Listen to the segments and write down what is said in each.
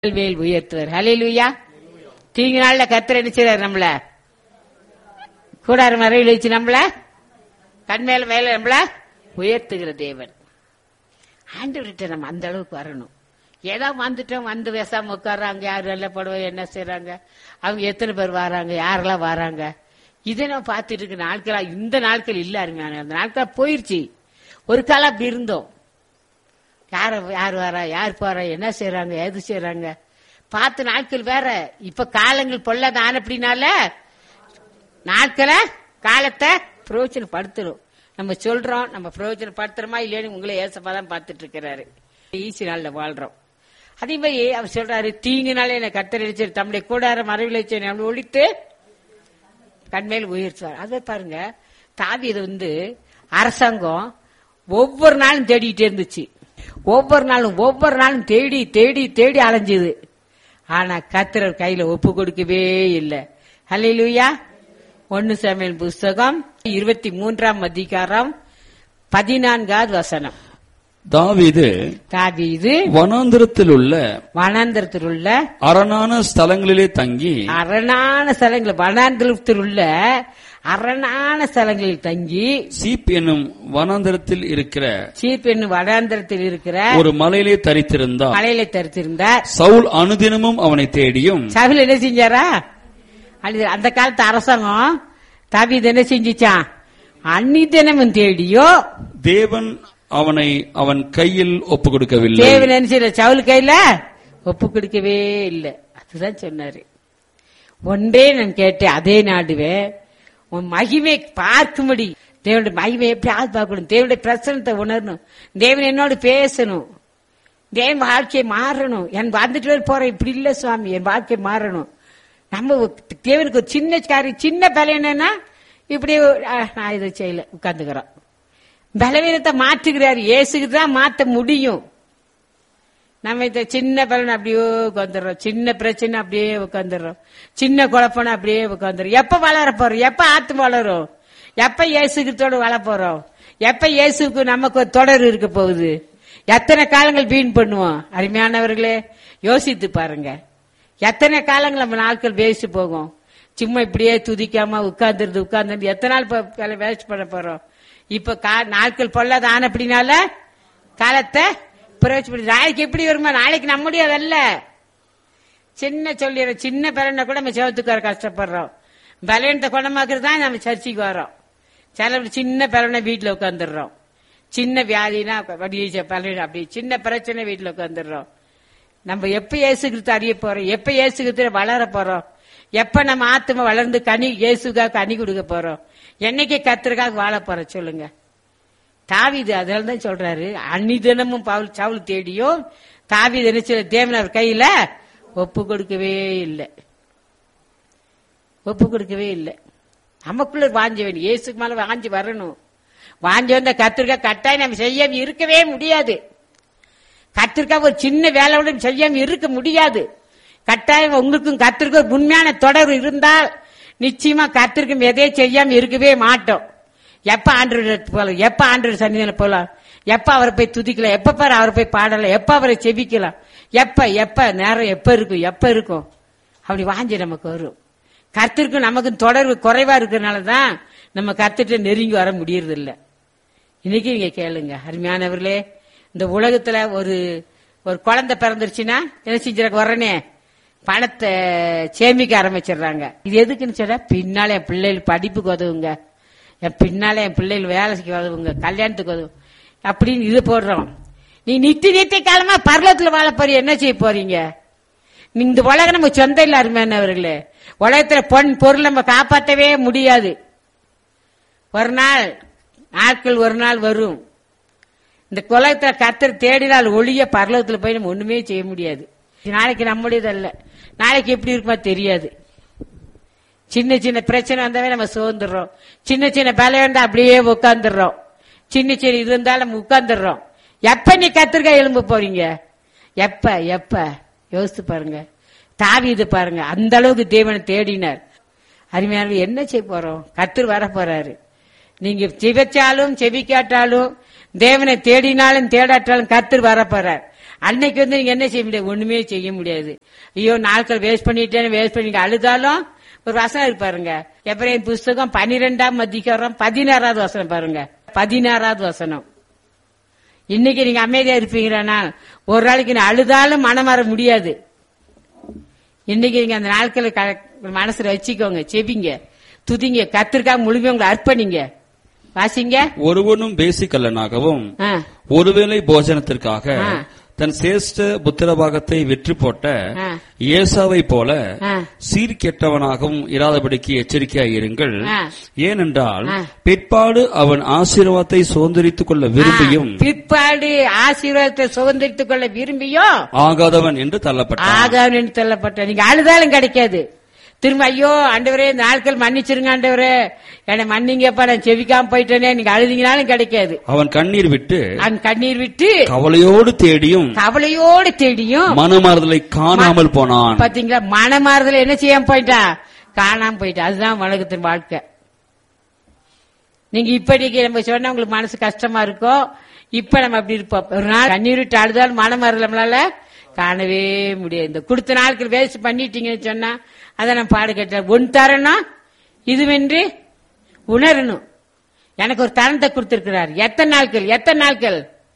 வேல் உயர்த்துவார் ஹalleluya தீங்கு நாள்ல கத்தர் என்ன செய்றாரு நம்மள கூடார மறைவில் வச்சு நம்மள கண்மேல மேல நம்மள உயர்த்துகிற தேவன் ஆண்டவர்கிட்ட நம்ம அந்த அளவுக்கு வரணும் ஏதோ வந்துட்டோம் வந்து பேசாம உட்கார்றாங்க யார் நல்ல படுவோம் என்ன செய்றாங்க அவங்க எத்தனை பேர் வராங்க யாரெல்லாம் வராங்க இதை நம்ம பார்த்துட்டு இருக்க நாட்களா இந்த நாட்கள் இல்ல அருமையான அந்த நாட்கள் போயிருச்சு ஒரு காலம் அப்படி இருந்தோம் யார யார் வரா யார் போறா என்ன செய்றாங்க எது செய்றாங்க பார்த்த நாட்கள் வேற இப்ப காலங்கள் பொல்லாத ஆனப்படினால நாட்களை காலத்தை பிரயோஜனப்படுத்தணும் நம்ம சொல்றோம் நம்ம பிரயோஜனப்படுத்துறோமா இல்லைன்னு உங்களை ஏசப்பா தான் பார்த்துட்டு இருக்கிறாரு ஈஸி நாள்ல வாழ்றோம் அதே மாதிரி அவர் சொல்றாரு தீங்குனாலே என்ன கத்தரிச்சு தம்முடைய கூடார மறைவில் வச்சு நம்மளை ஒழித்து கண்மேல் உயர்த்துவார் அதை பாருங்க தாவீது வந்து அரசாங்கம் ஒவ்வொரு நாளும் தேடிட்டே இருந்துச்சு ஒவ்வொரு நாளும் ஒவ்வொரு நாளும் தேடி தேடி தேடி அலைஞ்சுது ஆனா கத்திரர் கையில ஒப்பு கொடுக்கவே இல்லை ஹalleluya ஒன்னு சமையல் புஸ்தகம் இருபத்தி மூன்றாம் அதிகாரம் பதினான்காவது வசனம் தாவீது தாவீது வனாந்திரத்தில் உள்ள வனாந்தரத்தில் உள்ள அரணான ஸ்தலங்களிலே தங்கி அரணான ஸ்தலங்கள் வனாந்திரத்தில் உள்ள அரணான ஸ்தலங்களில் தங்கி சீப் என்னும் வனாந்திரத்தில் இருக்கிற சீப் என்னும் வனாந்திரத்தில் இருக்கிற ஒரு மலையிலே தரித்திருந்தான் மலையில தரித்திருந்தார் சவுல் அனுதினமும் அவனை தேடியும் சவுல் என்ன செஞ்சாரா அது அந்த காலத்து அரசாங்கம் தாவீது என்ன செஞ்சுச்சான் அன்னிதினமும் தேடியோ தேவன் அவனை அவன் கையில் ஒப்பு கொடுக்கவில்லை தேவன் என்ன செய்யல சவுல் கையில ஒப்பு கொடுக்கவே இல்லை அதுதான் சொன்னாரு ஒன்றே நான் கேட்டேன் அதே நாடுவே உன் மகிமை பார்க்கும்படி தேவனுடைய மகிமை எப்படி ஆள் பார்க்கணும் தேவனுடைய பிரசனத்தை உணரணும் தேவன் என்னோடு பேசணும் தேவன் வாழ்க்கை மாறணும் என் வந்துட்டு வர போறேன் இப்படி இல்ல சுவாமி என் வாழ்க்கை மாறணும் நம்ம ஒரு- தேவனுக்கு ஒரு சின்ன காரியம் சின்ன பலம் என்னன்னா இப்படி அஹ், நான் இதை செய்யல உட்கார்ந்துக்கிறோம் பலவீனத்தை மாற்றுகிறார் இயேசுக்கு தான் மாற்ற முடியும் நம்ம இந்த சின்ன பலன் அப்படியே உட்காந்துடுறோம் சின்ன பிரச்சனை அப்படியே உட்காந்துடுறோம் சின்ன குழப்பம் அப்படியே உட்காந்துரும் எப்ப வளர போறோம் எப்ப ஆத்து வளரும் எப்ப இயேசுக்கத்தோடு வளர போறோம் எப்ப இயேசுக்கு நமக்கு ஒரு தொடர் இருக்க போகுது எத்தனை காலங்கள் வீண் பண்ணுவோம் அருமையானவர்களே யோசித்து பாருங்க எத்தனை காலங்கள் நம்ம நாட்கள் வேஸ்ட் போகும் சும்மா இப்படியே துதிக்காம உட்கார்ந்துருது உட்கார்ந்து எத்தனை நாள் வேஸ்ட் பண்ண போறோம் இப்ப கா- நாட்கள் பொல்லாத ஆனப்படினால காலத்தை பிரயோஜனப்படி நாளைக்கு எப்படி வருமா நாளைக்கு நம்முடைய அதல்ல சின்ன சொல்லிடுறோம் சின்ன பலனை கூட நம்ம செவத்துக்கு வர கஷ்டப்படுறோம் பலவீனத்தை குணமாக்குறது தான் நம்ம சர்ச்சைக்கு வரோம் சில சின்ன பலனை வீட்டுல உட்காந்துடுறோம் சின்ன வியாதினா அப்படியே பலவீனம் அப்படி சின்ன பிரச்சனை வீட்டுல உட்காந்துடுறோம் நம்ம எப்ப இயேசுகிறிஸ்து அறிய போறோம் எப்ப இயேசுகிறிஸ்து வளர போறோம் எப்ப நம்ம ஆத்மா வளர்ந்து கனி இயேசுக்காக கனி கொடுக்க போறோம் என்னைக்கு கத்திரக்காக வாழ போறோம் சொல்லுங்க தாவீது அதனால தான் சொல்றாரு அன்னிதினமும் பவுல் சவுல் தேடியும் தாவீது என்ன செய்யல தேவன் அவர் கையில ஒப்பு கொடுக்கவே இல்லை ஒப்பு கொடுக்கவே இல்லை நமக்குள்ள வாஞ்சி வேணும் இயேசுக்கு மேல வாஞ்சி வரணும் வாஞ்சி வந்த கத்திரிக்கா கட்டாயம் நம்ம செய்யாம இருக்கவே முடியாது கத்திரிக்கா ஒரு சின்ன வேலையோட செய்யாம இருக்க முடியாது கட்டாயம் உங்களுக்கும் கத்திரிக்க ஒரு உண்மையான தொடர்பு இருந்தால் நிச்சயமா கத்திரிக்கும் எதையே செய்யாம இருக்கவே மாட்டோம் எப்ப ஆண்டு போலாம் எப்ப ஆண்டு சன்னிதானம் போலாம் எப்ப அவரை போய் துதிக்கலாம் எப்ப பாரு அவரை போய் பாடலாம் எப்ப அவரை செபிக்கலாம் எப்ப எப்ப நேரம் எப்ப இருக்கும் எப்ப இருக்கும் அப்படி வாஞ்சி நமக்கு வரும் கத்திற்கும் நமக்கும் தொடர்பு குறைவா இருக்கிறதுனால தான் நம்ம கத்துட்டு நெருங்கி வர முடியறது இல்ல இன்னைக்கு நீங்க கேளுங்க அருமையானவர்களே இந்த உலகத்துல ஒரு ஒரு குழந்தை பிறந்துருச்சுன்னா என்ன செஞ்சிருக்க உடனே பணத்தை சேமிக்க ஆரம்பிச்சிடுறாங்க இது எதுக்குன்னு சொன்னா பின்னால என் பிள்ளைகள் படிப்புக்கு உதவுங்க என் பின்னால என் பிள்ளைகள் வேலைக்கு உதவுங்க கல்யாணத்துக்கு உதவும் அப்படின்னு இது போடுறோம் நீ நித்திய நித்திய காலமா பர்லத்துல வாழ போறீங்க என்ன செய்ய போறீங்க இந்த உலகம் நம்ம சொந்த இல்ல அருமையானவர்களே உலகத்துல பொன் பொருள் நம்ம காப்பாற்றவே முடியாது ஒரு நாள் நாட்கள் ஒரு நாள் வரும் இந்த குலத்துல கத்தர் தேடினால் ஒளிய பரலோகத்துல போய் நம்ம ஒண்ணுமே செய்ய முடியாது நாளைக்கு நம்முடையது அல்ல நாளைக்கு எப்படி இருக்குமா தெரியாது சின்ன சின்ன பிரச்சனை வந்தாவே நம்ம சோர்ந்துடுறோம் சின்ன சின்ன பலம் வந்தா அப்படியே உட்காந்துடுறோம் சின்ன சின்ன இது இருந்தாலும் நம்ம உட்காந்துடுறோம் எப்ப நீ கத்திரிக்காய் எலும்பு போறீங்க எப்ப எப்ப யோசித்து பாருங்க தாவீது பாருங்க அந்த அளவுக்கு தேவனை தேடினார் அருமையான என்ன செய்ய போறோம் கத்தர் வர போறாரு நீங்க செவிச்சாலும் செவிக்காட்டாலும் தேவனை தேடினாலும் தேடாட்டாலும் கத்தர் வர போறார் அன்னைக்கு வந்து நீங்க என்ன செய்ய முடியாது ஒண்ணுமே செய்ய முடியாது ஐயோ நாட்கள் வேஸ்ட் பண்ணிட்டேன்னு வேஸ்ட் பண்ணி அழுதாலும் ஒரு வசனம் இருக்கு பாருங்க எப்ரேம் புஸ்தகம் பனிரெண்டாம் அதிகாரம் பதினாறாவது வசனம் பாருங்க பதினாறாவது வசனம் இன்னைக்கு நீங்க அமைதியா இருப்பீங்களா ஒரு நாளைக்கு நீ அழுதாலும் மனம் வர முடியாது இன்னைக்கு நீங்க அந்த நாட்களை க- மனசுல வச்சுக்கோங்க செபிங்க துதிங்க கத்திற்காக முழுமையா உங்களை அர்ப்பணிங்க வாசிங்க ஒருவனும் பேசிக்கல்லனாகவும் ஆ, ஒருவேளை போஜனத்திற்காக ஆ. தன் சிரேஷ்ட புத்திரபாகத்தை விற்று போட்ட ஆ. ஏசாவை போல ஆ. சீர்கெட்டவனாகவும் இராதபடிக்கு எச்சரிக்கையாய் இருங்கள் ஆ. ஏனென்றால் ஆ. பிற்பாடு அவன் ஆசீர்வாதத்தை சுதந்திரித்துக் கொள்ள விரும்பியும் ஆ, பிற்பாடு ஆசீர்வாதத்தை சுதந்திரித்துக் கொள்ள விரும்பியோ ஆகாதவன் என்று தள்ளப்பட்டான் ஆகான்னு சொல்லப்பட்ட நீங்க அழுதாலும் கிடைக்காது திரும்ப ஐயோ ஆண்டவரே இந்த நாட்கள் மன்னிச்சிருங்க ஆண்டவரே என்னை மன்னிங்கப்பா நான் செவிக்காம போயிட்டேனே நீங்க அழுதிங்கனாலும் கிடைக்காது அவன் கண்ணீர் விட்டு அவன் கண்ணீர் விட்டு கவலையோடு தேடியும் கவலையோடு தேடியும் மனமாறுதலை காணாமல் போனான் பாத்தீங்களா மனமாறுதல என்ன செய்யாம போயிட்டா காணாம போயிட்டா அதுதான் உலகத்தின் வாழ்க்கை நீங்க இப்படிக்கு நம்ம சொன்னா உங்களுக்கு மனசு கஷ்டமா இருக்கும் இப்ப நம்ம அப்படி இருப்போம் ஒரு நாள் கண்ணீர் விட்டு அழுதாலும் மனமாறுதல் நம்மளால காணவே முடியாது இந்த கொடுத்த நாட்கள் வேஸ்ட் பண்ணிட்டீங்கன்னு சொன்னா அதை நான் பாடு கேட்டேன் ஒன் தரணும் இதுவென்று உணரணும் எனக்கு ஒரு தரத்தை கொடுத்திருக்கிறார் எத்தனை நாட்கள் எத்தனை நாட்கள்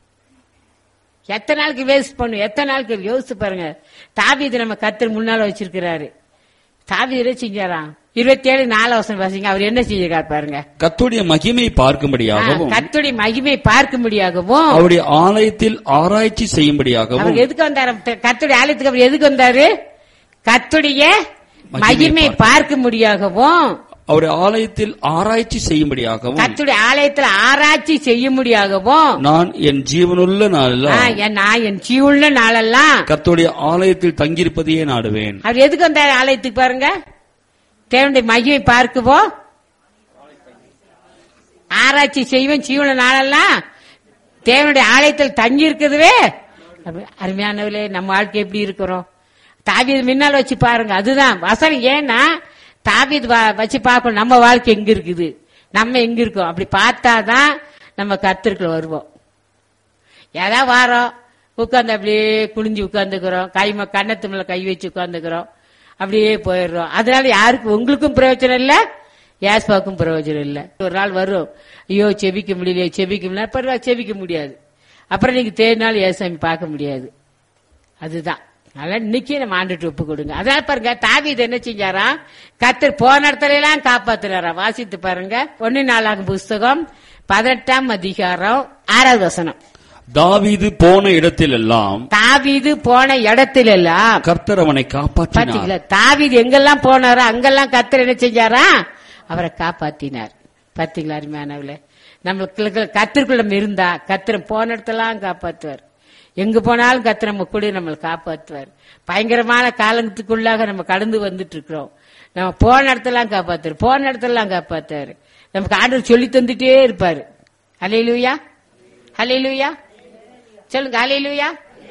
எத்தனை நாளுக்கு வேஸ்ட் பண்ணும் எத்தனை நாளுக்கு யோசிச்சு பாருங்க தாவீது நம்ம கத்தர் முன்னால வச்சிருக்கிறாரு தாவீது செஞ்சாராம் இருபத்தி ஏழு நாலு வருஷம் வாசிங்க அவர் என்ன செஞ்சிருக்காரு பாருங்க கத்துடைய மகிமை பார்க்கும்படியாகவும் கத்துடைய மகிமை பார்க்கும்படியாகவும் அவருடைய ஆலயத்தில் ஆராய்ச்சி செய்யும்படியாகவும் அவர் எதுக்கு வந்தாரு கத்துடைய ஆலயத்துக்கு அவர் எதுக்கு வந்தாரு கத்துடைய மகிமை மகிமை பார்க்கும்படியாகவும் அவருடைய ஆலயத்தில் ஆராய்ச்சி செய்யும்படியாகவும் கத்துடைய ஆலயத்துல ஆராய்ச்சி செய்யும்படியாகவும் நான் என் ஜீவனுள்ள ஆ, நாளெல்லாம் என் நான் என் ஜீவுள்ள நாளெல்லாம் கர்த்தருடைய ஆலயத்தில் தங்கியிருப்பதையே நாடுவேன் அவர் எதுக்கு வந்தாரு ஆலயத்துக்கு பாருங்க தேவனுடைய மகிமை பார்க்குவோம் ஆராய்ச்சி செய்வேன் ஜீவன நாளெல்லாம் தேவனுடைய ஆலயத்தில் தங்கி இருக்குதுவே அருமையானவர்களே நம்ம வாழ்க்கை எப்படி இருக்கிறோம் தாவீது முன்னால் வச்சு பாருங்க அதுதான் வசனம் ஏன்னா தாவீது வ- வச்சு பார்க்கணும் நம்ம வாழ்க்கை எங்க இருக்குது நம்ம எங்க இருக்கோம் அப்படி பார்த்தாதான் நம்ம கத்திற்குள்ள வருவோம் ஏதா வாரம் உட்காந்து அப்படியே குனிஞ்சு உட்காந்துக்கிறோம் கை ம- கன்னத்து மேல கை வச்சு உட்காந்துக்கிறோம் அப்படியே போயிடுறோம் அதனால யாருக்கும் உங்களுக்கும் பிரயோஜனம் இல்ல யாஸ்பாவுக்கும் பிரயோஜனம் இல்ல ஒரு நாள் வரும் ஐயோ செபிக்க முடியல செபிக்க முடியல பரவாயில்ல செபிக்க முடியாது அப்புறம் நீங்க தேடினாலும் ஏசாமி பார்க்க முடியாது அதுதான் அதனால இன்னைக்கே நம்ம ஆண்டுட்டு ஒப்பு கொடுங்க அதனால பாருங்க தாவீது என்ன செஞ்சாரா கத்தர் போன இடத்துல எல்லாம் காப்பாத்துறாரா வாசித்து பாருங்க ஒன்னு நாளாகும் புஸ்தகம் பதினெட்டாம் அதிகாரம் ஆறாவது வசனம் தாவீது போன இடத்திலெல்லாம் தாவீது போன இடத்துல எல்லாம் கர்த்தர் அவனை காப்பாற்றினார் பாத்தீங்களா தாவீது எங்கெல்லாம் போனாரோ அங்கெல்லாம் கத்தர் என்ன செஞ்சாரா அவரை காப்பாத்தினார் பாத்தீங்களா அருமையானவளே நம்மளுக்கு கத்திற்குள்ள நம்ம இருந்தா கத்திரம் போன இடத்தெல்லாம் காப்பாத்துவார் எங்க போனாலும் கத்திர நம்ம கூட நம்மளை காப்பாத்துவார் பயங்கரமான காலத்துக்குள்ளாக நம்ம கடந்து வந்துட்டு இருக்கிறோம் நம்ம போன இடத்தெல்லாம் காப்பாத்துவார் போன இடத்தெல்லாம் காப்பாத்துவார் நமக்கு ஆண்டவர் சொல்லி தந்துட்டே இருப்பாரு அலையிலுயா அலையிலுயா சொல்லுங்க அலையிலுயா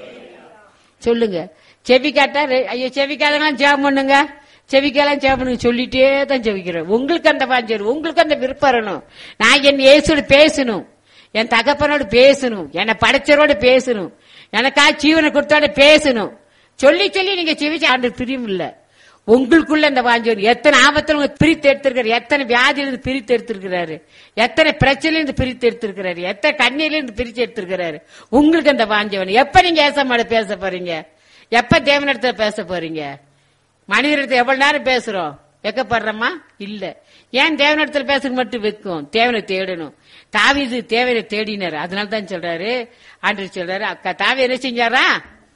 சொல்லுங்க செவிக்காட்டா ரெ- ஐயோ செவிக்காதெல்லாம் ஜெபம் பண்ணுங்க செவிக்காலாம் ஜெபம் பண்ணுங்க சொல்லிட்டே தான் செவிக்கிறேன் உங்களுக்கு அந்த வாஞ்சல் உங்களுக்கு அந்த விருப்பம் வரணும் நான் என் இயேசுவோட பேசணும் என் தகப்பனோடு பேசணும் என்னை படைச்சரோட பேசணும் எனக்கா ஜீவனை கொடுத்தோட பேசணும் சொல்லி சொல்லி நீங்க செவிச்சு ஆண்டு பிரியும் இல்ல உங்களுக்குள்ள அந்த வாஞ்சல் எத்தனை ஆபத்துல உங்க பிரித்து எடுத்திருக்காரு எத்தனை வியாதியிலிருந்து பிரித்து எடுத்திருக்கிறாரு எத்தனை பிரச்சனையிலிருந்து பிரித்து எடுத்திருக்கிறாரு எத்தனை கண்ணீர்லேருந்து பிரித்து எடுத்திருக்கிறாரு உங்களுக்கு அந்த வாஞ்சவன் எப்ப நீங்க ஏசமாட பேச போறீங்க எப்ப தேவனிடத்துல பேச போறீங்க மனிதனிடத்துல எவ்வளவு நேரம் பேசுறோம் வெக்கப்படுறோமா இல்ல ஏன் தேவனிடத்துல பேசுறது மட்டும் வைக்கும் தேவனை தேடணும் தாவீது தேவனை தேடினார் அதனால தான் சொல்றாரு ஆண்டு சொல்றாரு அக்கா தாவி என்ன செஞ்சாரா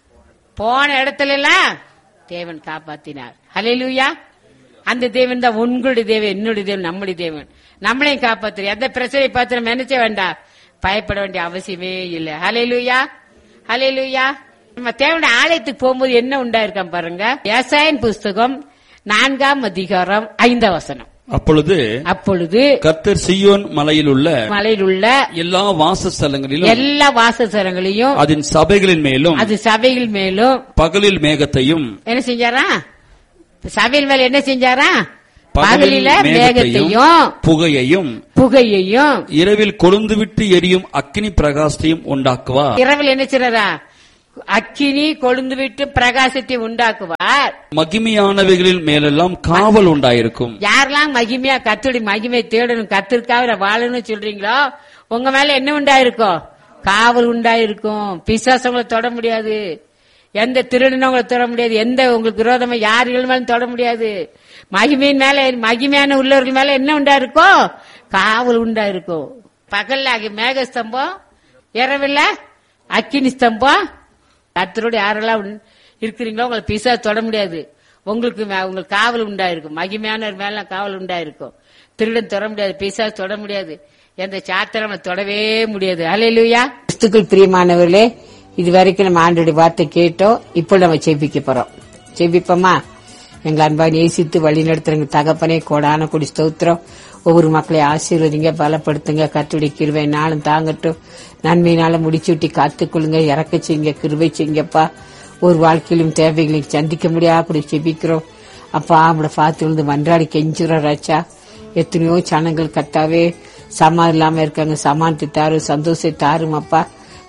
போன இடத்துல எல்லாம் தேவன் காப்பாத்தினார் ஹalleluya அந்த தேவன் தான் உங்களுடைய தேவன் என்னுடைய தேவன் நம்முடைய தேவன் நம்மளையும் காப்பாத்துற எந்த பிரச்சனை பார்த்து நம்ம நினைச்ச வேண்டாம் பயப்பட வேண்டிய அவசியமே இல்லை ஹalleluya ஹalleluya நம்ம தேவனுடைய ஆலயத்துக்கு போகும்போது என்ன உண்டாயிருக்கான் பாருங்க ஏசாயன் புஸ்தகம் நான்காம் அதிகாரம் ஐந்தாம் வசனம் அப்பொழுது அப்பொழுது கர்த்தர் சியோன் மலையில் உள்ள மலையில் உள்ள எல்லா வாசஸ்தலங்களிலும் எல்லா வாசஸ்தலங்களையும் அதன் சபைகளின் மேலும் அது சபைகள் மேலும் பகலில் மேகத்தையும் என்ன செஞ்சாரா சபையில் மேல என்ன செஞ்சாரா பகலில் பகலில மேகத்தையும் புகையையும் புகையையும் இரவில் கொழுந்துவிட்டு எரியும் அக்கினி பிரகாசத்தையும் உண்டாக்குவார் இரவில் என்ன செய்றாரா அக்கினி கொழுந்து விட்டு பிரகாசத்தை உண்டாக்குவார் மகிமையானவைகளில் மேலெல்லாம் காவல் உண்டாயிருக்கும் யாரெல்லாம் மகிமையா கத்துடி மகிமை தேடணும் கத்திற்காக வாழணும்னு சொல்றீங்களோ உங்க மேல என்ன உண்டாயிருக்கும் காவல் உண்டாயிருக்கும் பிசாசங்களை தொட முடியாது எந்த திருடனும் உங்களை தொட முடியாது எந்த உங்களுக்கு விரோதமா யார்கள் மேலும் தொட முடியாது மகிமையின் மேல மகிமையான உள்ளவர்கள் மேல என்ன உண்டாயிருக்கும் காவல் உண்டாயிருக்கும் பகல்ல அங்க மேக ஸ்தம்பம் இரவில்ல அக்கினி ஸ்தம்பம் கத்தரோடு யாரெல்லாம் உன்- இருக்கிறீங்களோ உங்களை பிசா தொட முடியாது உங்களுக்கு மே- உங்களுக்கு காவல் உண்டாயிருக்கும் மகிமையானவர் மேல காவல் உண்டாயிருக்கும் திருடன் தொட முடியாது பிசா தொட முடியாது எந்த சாத்திரம் தொடவே முடியாது அலையிலுயா கிறிஸ்துக்குள் பிரியமானவர்களே இது வரைக்கும் நம்ம ஆண்டோட வார்த்தை கேட்டோம் இப்போ நம்ம செபிக்க போறோம் செபிப்போமா எங்கள் அன்பா நேசித்து வழி நடத்துறங்க தகப்பனே கோடான கொடி ஸ்தோத்திரம் ஒவ்வொரு மக்களை ஆசீர்வதிங்க பலப்படுத்துங்க கத்துடைய கிருவை நாளும் தாங்கட்டும் நன்மையினால முடிச்சு விட்டு காத்துக்கொள்ளுங்க இறக்க செய்யுங்க கிருவை செய்யுங்கப்பா ஒரு வாழ்க்கையிலும் தேவைகளை சந்திக்க முடியாத கூட செபிக்கிறோம் அப்பா அவங்கள பார்த்து விழுந்து மன்றாடி கெஞ்சுறோம் ராச்சா எத்தனையோ சனங்கள் கத்தாவே சமான் இல்லாம இருக்காங்க சமானத்தை தாரும் சந்தோஷத்தை தாரும் அப்பா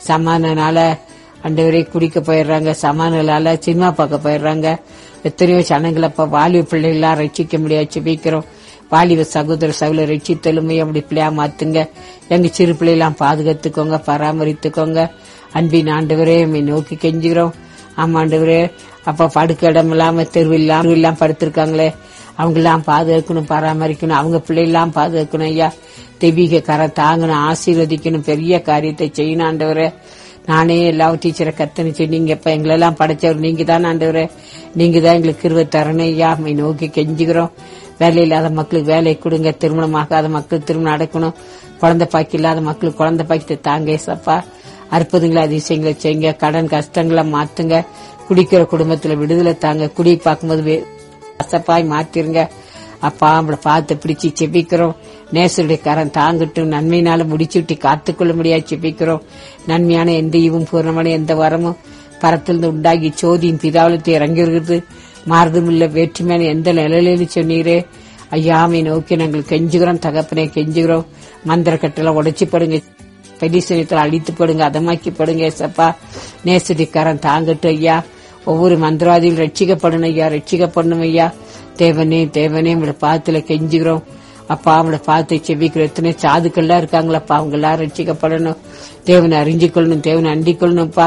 சமானால அண்டவரே குடிக்க போயிடுறாங்க சமானால சினிமா பார்க்க போயிடுறாங்க எத்தனையோ சனங்களை அப்ப வாலிப பிள்ளைகளாம் ரட்சிக்க முடியாது செபிக்கிறோம் வாலிப சகோதர சகல ரட்சித்தலுமே அப்படி பிள்ளையா மாத்துங்க எங்க சிறு பிள்ளைலாம் பாதுகாத்துக்கோங்க பராமரித்துக்கோங்க அன்பின் ஆண்டவரே உம்மை நோக்கி கெஞ்சுகிறோம் ஆமா ஆண்டவரே அப்ப படுக்க இடம் இல்லாம தெருவில்லாம் தெருவில்லாம் படுத்திருக்காங்களே அவங்கெல்லாம் பாதுகாக்கணும் பராமரிக்கணும் அவங்க பிள்ளைலாம் பாதுகாக்கணும் ஐயா தெய்வீக கரை தாங்கணும் ஆசீர்வதிக்கணும் பெரிய காரியத்தை செய்யணும் ஆண்டவரே நானே எல்லா டீச்சரை கத்தனை சொன்னீங்க இப்ப எங்களெல்லாம் படைச்சவர் நீங்க தான் ஆண்டவரே நீங்க தான் எங்களுக்கு கிருவ தரணும் ஐயா உம்மை நோக்கி கெஞ்சுகிறோம் வேலை இல்லாத மக்களுக்கு வேலை கொடுங்க திருமணம் ஆகாத மக்களுக்கு திருமணம் நடக்கணும் குழந்தை பாக்கி இல்லாத மக்களுக்கு குழந்தை பாக்கியத்தை தாங்க ஏசப்பா அற்புதங்களை அதிசயங்களை செய்யுங்க கடன் கஷ்டங்களை மாத்துங்க குடிக்கிற குடும்பத்துல விடுதலை தாங்க குடி பார்க்கும்போது வே- கசப்பாய் மாத்திருங்க அப்பா அவளை பார்த்து பிடிச்சு செபிக்கிறோம் நேசருடைய கரம் தாங்கட்டும் நன்மையினால முடிச்சுட்டு காத்துக்கொள்ள முடியாது செபிக்கிறோம் நன்மையான எந்த ஈவும் பூர்ணமான எந்த வரமும் பரத்திலிருந்து உண்டாகி சோதியின் பிதாவலத்தை இறங்கி வருகிறது மாறுதும் இல்ல வேற்றுமையான எந்த நிலையில சொன்னீரே ஐயாமை நோக்கி நாங்கள் கெஞ்சுகிறோம் தகப்பனே கெஞ்சுகிறோம் மந்திர கட்டளை உடைச்சு படுங்க பெரிசனத்தில் அழித்து படுங்க அதமாக்கி படுங்க ஏசப்பா நேசடிக்காரன் தாங்கட்டும் ஐயா ஒவ்வொரு மந்திரவாதியும் ரட்சிக்கப்படணும் ஐயா ரட்சிக்கப்படணும் ஐயா தேவனே தேவனே உங்களை பாத்துல கெஞ்சுகிறோம் அப்பா அவங்கள பார்த்து செவிக்கிற எத்தனை சாதுக்கள்லாம் இருக்காங்களப்பா அவங்க எல்லாரும் ரட்சிக்கப்படணும் தேவனை அறிஞ்சு கொள்ளணும் தேவனை அண்டிக் கொள்ளணும்ப்பா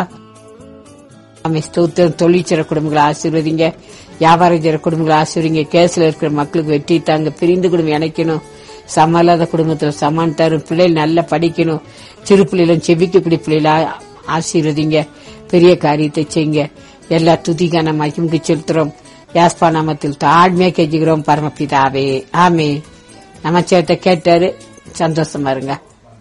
ஆமை ஸ்தோத்திரம் தொழிற்சிற குடும்பங்களை ஆசீர்வதிங்க வியாபாரம் செய்யற குடும்பங்களை ஆசீர்வதிங்க கேஸ்ல இருக்கிற மக்களுக்கு வெற்றி தாங்க பிரிந்து குடும்பம் இணைக்கணும் சமல்லாத குடும்பத்துல சமான் தரும் பிள்ளைகள் நல்லா படிக்கணும் சிறு பிள்ளைகளும் செபிக்கக்கூடிய பிள்ளைகளா ஆசீர்வதிங்க பெரிய காரியத்தை செய்யுங்க எல்லா துதிக்கான மகிமுக்கு செலுத்துறோம் யாஸ்பா நாமத்தில் தாழ்மையா கெஞ்சுகிறோம் பரமபிதாவே ஆமே நமச்சேட்ட கேட்டாரு சந்தோஷமா இருங்க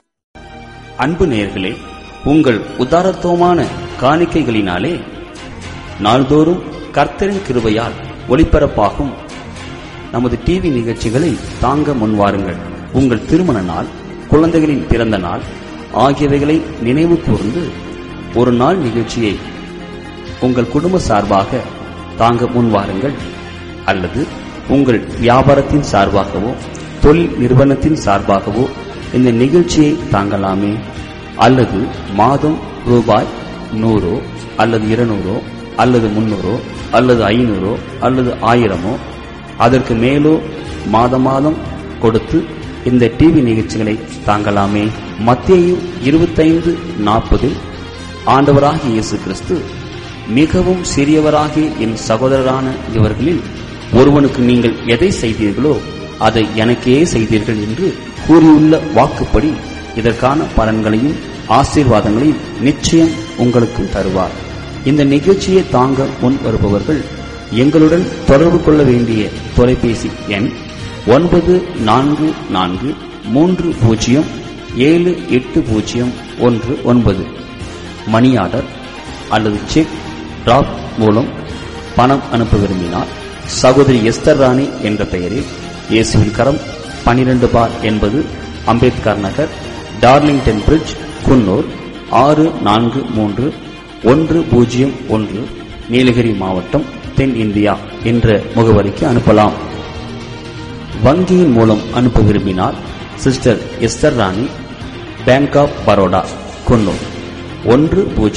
அன்பு நேயர்களே உங்கள் உதாரத்துவமான காணிக்கைகளினாலே நாள்தோறும் கர்த்தரின் கிருபையால் ஒளிபரப்பாகும் நமது டிவி நிகழ்ச்சிகளை தாங்க முன்வாருங்கள் உங்கள் திருமண நாள் குழந்தைகளின் பிறந்த நாள் ஆகியவைகளை நினைவு கூர்ந்து ஒரு நாள் நிகழ்ச்சியை உங்கள் குடும்ப சார்பாக தாங்க முன்வாருங்கள் அல்லது உங்கள் வியாபாரத்தின் சார்பாகவோ தொழில் நிறுவனத்தின் சார்பாகவோ இந்த நிகழ்ச்சியை தாங்கலாமே அல்லது மாதம் ரூபாய் நூறோ அல்லது இருநூறோ அல்லது முன்னூறோ அல்லது ஐநூறோ அல்லது ஆயிரமோ அதற்கு மேலோ மாத மாதம் கொடுத்து இந்த டிவி நிகழ்ச்சிகளை தாங்கலாமே மத்தேயு இருபத்தைந்து நாற்பதில் ஆண்டவராகிய இயேசு கிறிஸ்து மிகவும் சிறியவராகிய என் சகோதரரான இவர்களில் ஒருவனுக்கு நீங்கள் எதை செய்தீர்களோ அதை எனக்கே செய்தீர்கள் என்று கூறியுள்ள வாக்குப்படி இதற்கான பலன்களையும் ஆசீர்வாதங்களையும் நிச்சயம் உங்களுக்கும் தருவார் இந்த நிகழ்ச்சியை தாங்க முன் வருபவர்கள் எங்களுடன் தொடர்பு கொள்ள வேண்டிய தொலைபேசி எண் ஒன்பது நான்கு நான்கு மூன்று பூஜ்ஜியம் ஏழு எட்டு பூஜ்ஜியம் ஒன்று ஒன்பது மணி ஆர்டர் அல்லது செக் டிராப் மூலம் பணம் அனுப்ப விரும்பினால் சகோதரி எஸ்தர் ராணி என்ற பெயரில் இயேசுவின் கரம் பனிரெண்டு பார் என்பது அம்பேத்கர் நகர் டார்லிங்டன் பிரிட்ஜ் குன்னூர் ஆறு நான்கு மூன்று ஒன்று பூஜ்ஜியம் ஒன்று நீலகிரி மாவட்டம் தென் இந்தியா என்ற முகவரிக்கு அனுப்பலாம் வங்கியின் மூலம் அனுப்ப விரும்பினால் sister Esther Rani bank of Baroda Coonoor ஒன்று பூஜ்ஜியம்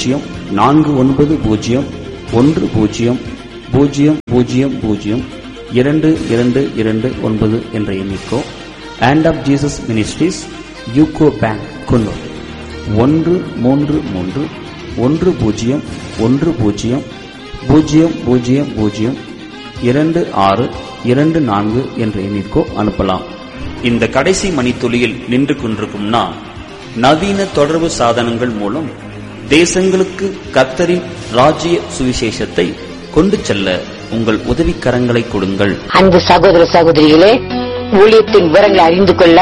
நான்கு ஒன்பது பூஜ்ஜியம் ஒன்று பூஜ்ஜியம் பூஜ்ஜியம் பூஜ்ஜியம் பூஜ்ஜியம் இரண்டு இரண்டு இரண்டு ஒன்பது என்ற எண்ணிக்கோ and of Jesus ministries UCO bank Coonoor ஒன்று மூன்று மூன்று ஒன்று பூஜ்ஜியம் ஒன்று பூஜ்ஜியம் பூஜ்ஜியம் பூஜ்ஜியம் பூஜ்ஜியம் இரண்டு ஆறு இரண்டு நான்கு என்ற எண்ணிற்கோ அனுப்பலாம் இந்த கடைசி மணித்துளியில் நின்று கொண்டிருக்கும் நான் நவீன தொடர்பு சாதனங்கள் மூலம் தேசங்களுக்கு கத்தரின் ராஜ்ய சுவிசேஷத்தை கொண்டு செல்ல உங்கள் உதவிக்கரங்களை கொடுங்கள் அன்பு சகோதர சகோதரிகளே ஊழியத்தின் விவரங்களை அறிந்து கொள்ள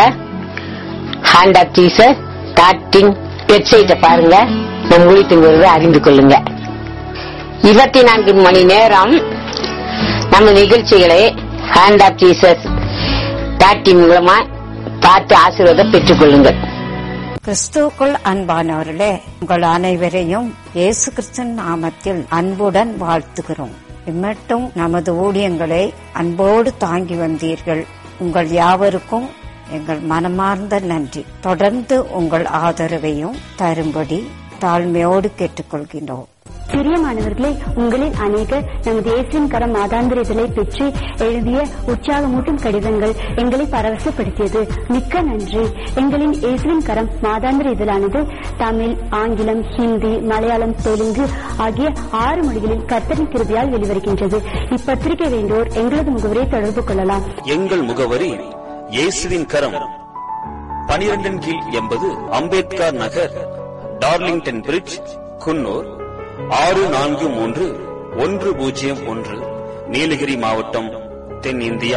ஹேண்ட் ஆஃப் ஜீசஸ் டாட்டின் வெப்சைட்டை பாருங்க நம் ஊழியத்தின் விவரத்தை அறிந்து கொள்ளுங்க இருபத்தி நான்கு மணி நேரம் நம்ம நிகழ்ச்சிகளை ஹேண்ட் ஆஃப் ஜீசஸ் டாட்டின் மூலமா பார்த்து ஆசீர்வாதம் பெற்றுக் கொள்ளுங்கள் கிறிஸ்துவுக்குள் அன்பானவர்களே உங்கள் அனைவரையும் இயேசு கிறிஸ்தன் நாமத்தில் அன்புடன் வாழ்த்துகிறோம் இம்மட்டும் நமது ஊழியங்களை அன்போடு தாங்கி வந்தீர்கள் உங்கள் யாவருக்கும் எங்கள் மனமார்ந்த நன்றி தொடர்ந்து உங்கள் ஆதரவையும் தரும்படி தாழ்மையோடு கேட்டுக்கொள்கின்றோம் பிரியமானவர்களே உங்களில் அநேகர் நமது இயேசுவின் கரம் மாதாந்திர இதழை பெற்று எழுதிய உற்சாகமூட்டும் கடிதங்கள் எங்களை பரவசப்படுத்தியது மிக்க நன்றி எங்களின் இயேசுவின் கரம் மாதாந்திர இதழானது தமிழ் ஆங்கிலம் ஹிந்தி மலையாளம் தெலுங்கு ஆகிய ஆறு மொழிகளில் கர்த்தரின் கிருபியால் வெளிவருகின்றது இப்பத்திரிகை வேண்டோர் எங்களது முகவரை தொடர்பு கொள்ளலாம் எங்கள் முகவரி இயேசுவின் கரம் பனிரெண்டின் கீழ் எண்பது அம்பேத்கர் நகர் டார்லிங்டன் பிரிட்ஜ் குன்னூர் ஆறு நான்கு மூன்று ஒன்று பூஜ்ஜியம் ஒன்று நீலகிரி மாவட்டம் தென்னிந்தியா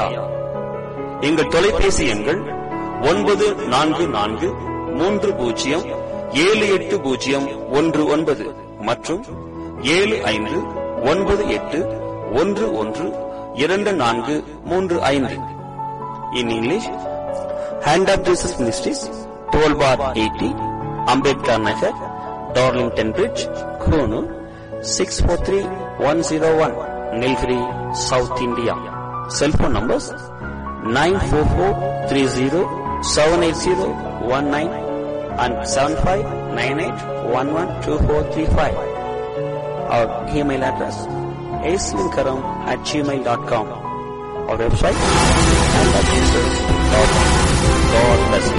எங்கள் தொலைபேசி எண்கள் ஒன்பது நான்கு நான்கு மூன்று பூஜ்ஜியம் ஏழு எட்டு பூஜ்ஜியம் ஒன்று ஒன்பது மற்றும் ஏழு ஐந்து ஒன்பது எட்டு ஒன்று ஒன்று இரண்டு நான்கு மூன்று ஐந்து in English hand of Jesus ministries twelve bar eighty Ambedkar Nagar Darlington Bridge Coonoor six four three one zero one Nilgiri south India cellphone numbers nine four four three zero seven eight zero one nine and seven five nine eight one one two four three five our email address ஏஸ்லின்கரம் at Gmail dot com our website and our Jesus. God bless you.